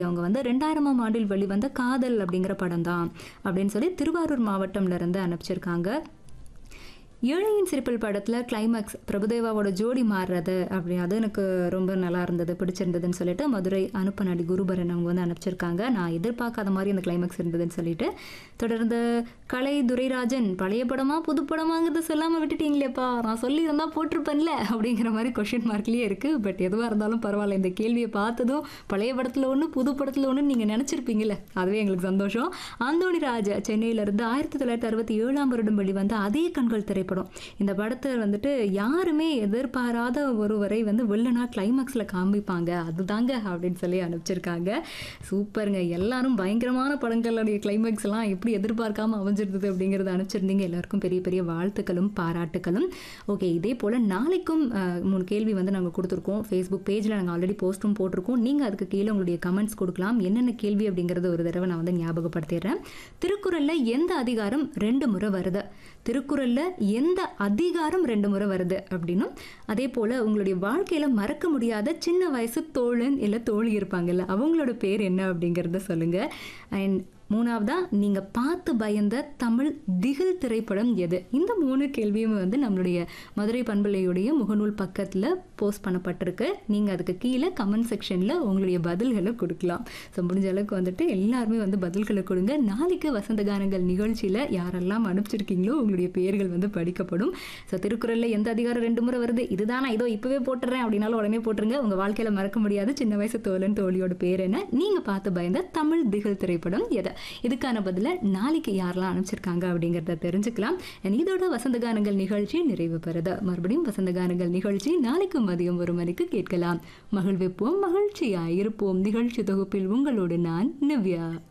அவங்க வந்து ரெண்டாயிரமாம் ஆண்டில் வெளிவந்த காதல் அப்படிங்கிற படம் தான் அப்படின்னு சொல்லி திருவாரூர் மாவட்டம்ல இருந்து அனுப்பிச்சிருக்காங்க ஏழையின் சிரிப்பில் படத்தில் கிளைமேக்ஸ் பிரபுதேவாவோட ஜோடி மாறுறது அப்படி அது எனக்கு ரொம்ப நல்லா இருந்தது பிடிச்சிருந்ததுன்னு சொல்லிட்டு மதுரை அனுப்பநடி குருபரன் அவங்க வந்து அனுப்பிச்சிருக்காங்க நான் எதிர்பார்க்காத மாதிரி அந்த கிளைமேக்ஸ் இருந்ததுன்னு சொல்லிட்டு தொடர்ந்து கலை துரைராஜன் பழைய படமா புது படமாங்கிறது சொல்லாமல் விட்டுட்டீங்களேப்பா நான் சொல்லியிருந்தா போட்டிருப்பேன்ல அப்படிங்கிற மாதிரி கொஷின் மார்க்லேயே இருக்குது பட் எதுவாக இருந்தாலும் பரவாயில்ல இந்த கேள்வியை பார்த்ததும் பழைய படத்தில் ஒன்று புது படத்தில் ஒன்று நீங்கள் நினச்சிருப்பீங்கல்ல அதுவே எங்களுக்கு சந்தோஷம் அந்தோணி ராஜா சென்னையிலேருந்து ஆயிரத்தி தொள்ளாயிரத்தி அறுபத்தி ஏழாம் வருடம் வெளிவந்த அதே கண்கள் திரைப்படம் இந்த படத்தை வந்துட்டு யாருமே எதிர்பாராத ஒருவரை வந்து வில்லனா கிளைமாக்ஸில் காமிப்பாங்க அதுதாங்க அப்படின்னு சொல்லி அனுப்பிச்சிருக்காங்க சூப்பருங்க எல்லாரும் பயங்கரமான படங்களுடைய கிளைமேக்ஸ் எல்லாம் எப்படி எதிர்பார்க்காம அமைஞ்சிருந்தது அப்படிங்கிறத அனுப்பிச்சிருந்தீங்க எல்லாருக்கும் பெரிய பெரிய வாழ்த்துக்களும் பாராட்டுக்களும் ஓகே இதே போல் நாளைக்கும் அஹ், மூணு கேள்வி வந்து நாங்கள் கொடுத்துருக்கோம் ஃபேஸ்புக் பேஜில் நாங்கள் ஆல்ரெடி போஸ்ட்டும் போட்டிருக்கோம் நீங்கள் அதுக்கு கீழே உங்களுடைய கமெண்ட்ஸ் கொடுக்கலாம் என்னென்ன கேள்வி அப்படிங்கிறத ஒரு தடவை நான் வந்து ஞாபகப்படுத்திடுறேன் திருக்குறளில் எந்த அதிகாரம் ரெண்டு முறை வருது திருக்குறளில் எந்த அதிகாரம் ரெண்டு முறை வருது அப்படின்னும் அதே போல் உங்களுடைய வாழ்க்கையில் மறக்க முடியாத சின்ன வயசு தோழன் இல்லை தோழி இருப்பாங்கல்ல அவங்களோட பேர் என்ன அப்படிங்கிறத சொல்லுங்கள் அண்ட் மூணாவதா நீங்கள் பார்த்து பயந்த தமிழ் திகில் திரைப்படம் எது இந்த மூணு கேள்வியும் வந்து நம்மளுடைய மதுரை பண்பலையுடைய முகநூல் பக்கத்தில் போஸ்ட் பண்ணப்பட்டிருக்கு நீங்கள் அதுக்கு கீழே கமெண்ட் செக்ஷனில் உங்களுடைய பதில்களை கொடுக்கலாம் ஸோ முடிஞ்ச அளவுக்கு வந்துட்டு எல்லாருமே வந்து பதில்களை கொடுங்க நாளைக்கு வசந்த கானங்கள் நிகழ்ச்சியில் யாரெல்லாம் அனுப்பிச்சிருக்கீங்களோ உங்களுடைய பெயர்கள் வந்து படிக்கப்படும் ஸோ திருக்குறளில் எந்த அதிகாரம் ரெண்டு முறை வருது இதுதானா இதோ இப்போவே போட்டுறேன் அப்படின்னாலும் உடனே போட்டுருங்க உங்கள் வாழ்க்கையில் மறக்க முடியாத சின்ன வயசு தோழன் தோழியோட பேர் என்ன நீங்கள் பார்த்து பயந்த தமிழ் திகில் திரைப்படம் எது இதுக்கான பதிலை நாளைக்கு யாரெல்லாம் அனுப்பிச்சிருக்காங்க அப்படிங்கிறத தெரிஞ்சுக்கலாம் And இதோட வசந்த கானங்கள் நிகழ்ச்சி நிறைவு பெறுது மறுபடியும் வசந்த கானங்கள் நிகழ்ச்சி நாளைக்கு மதியம் ஒரு மணிக்கு கேட்கலாம் மகிழ்விப்போம் மகிழ்ச்சியாய் இருப்போம் நிகழ்ச்சி தொகுப்பில் உங்களோடு நான் நிவ்யா